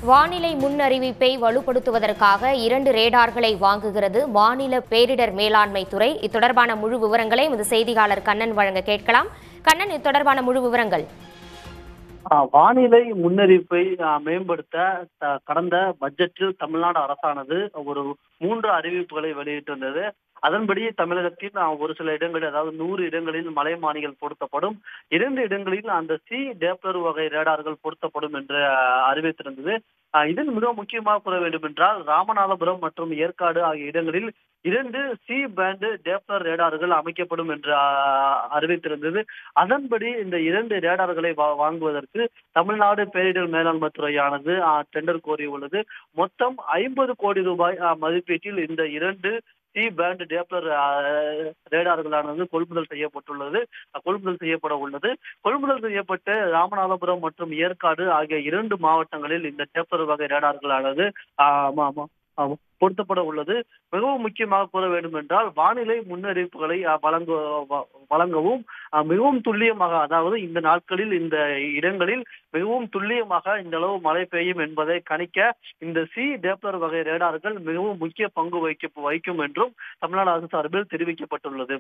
வானிலை முன்னறிவிப்பை வலுப்படுத்துவதற்காக இரண்டு ரேடார்களை வாங்குகிறது மாநில பேரிடர் மேலாண்மை துறை இத்தொடர்பான முழு விவரங்களை எமது செய்தியாளர் கண்ணன் வழங்க கேட்கலாம் கண்ணன் இது தொடர்பான முழு விவரங்கள் ஆஹ் வானிலை முன்னறிவிப்பை ஆஹ் மேம்படுத்த த- கடந்த பட்ஜெட்டில் தமிழ்நாடு அரசானது ஒரு மூன்று அறிவிப்புகளை வெளியிட்டிருந்தது அதன்படி தமிழகத்தின் ஆஹ், ஒரு சில இடங்களில் அதாவது நூறு இடங்களில் மலை மானிகள் பொருத்தப்படும் இரண்டு இடங்களில் அந்த சி டேப்லர் வகை ரேடார்கள் பொருத்தப்படும் என்று ஆஹ், அறிவித்திருந்தது ஆஹ், இதில் மிக முக்கியமாக கூற வேண்டும் என்றால் ராமநாதபுரம் மற்றும் ஏற்காடு ஆகிய இடங்களில் இரண்டு சி பேண்டு டேப்லர் ரேடார்கள் அமைக்கப்படும் என்று ஆஹ், அறிவித்திருந்தது அதன்படி இந்த இரண்டு ரேடார்களை வா- வாங்குவதற்கு தமிழ்நாடு பேரிடர் மேலாண்மை துறையானது ஆஹ், டெண்டர் கோரியுள்ளது மொத்தம் ஐம்பது கோடி ரூபாய் ஆஹ், மதிப்பீட்டில் இந்த இரண்டு சி பேண்ட் டேப்லர் ஆஹ், ரேடார்களானது கொள்முதல் செய்யப்பட்டுள்ளது அஹ், கொள்முதல் செய்யப்பட உள்ளது கொள்முதல் செய்யப்பட்ட ராமநாதபுரம் மற்றும் ஏற்காடு ஆகிய இரண்டு மாவட்டங்களில் இந்த டேப்லர் வகை ரேடார்களானது ஆஹ், ஆமா, ஆமா, ஆமா, பொருத்தப்பட உள்ளது மிகவும் முக்கியமாக கூற வேண்டும் என்றால் வானிலை முன்னறிவிப்புகளை அஹ், வழங்க வ- வழங்கவும் அஹ், மிகவும் துல்லியமாக அதாவது இந்த நாட்களில் இந்த இடங்களில் மிகவும் துல்லியமாக இந்த அளவு மழை பெய்யும் என்பதை கணிக்க இந்த சி டேப்லர் வகை ரேடார்கள் மிகவும் முக்கிய பங்கு வகிக்க வகிக்கும் என்றும் தமிழ்நாடு அரசு சார்பில் தெரிவிக்கப்பட்டுள்ளது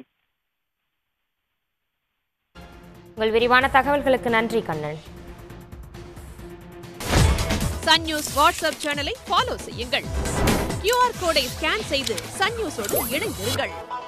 உங்கள் விரிவான தகவல்களுக்கு நன்றி கண்ணன் சன் நியூஸ் வாட்ஸ்அப் சேனலை ஃபாலோ செய்யுங்கள் கியூஆர் கோடை ஸ்கேன் செய்து சன் நியூஸோடு இணைந்திருங்கள்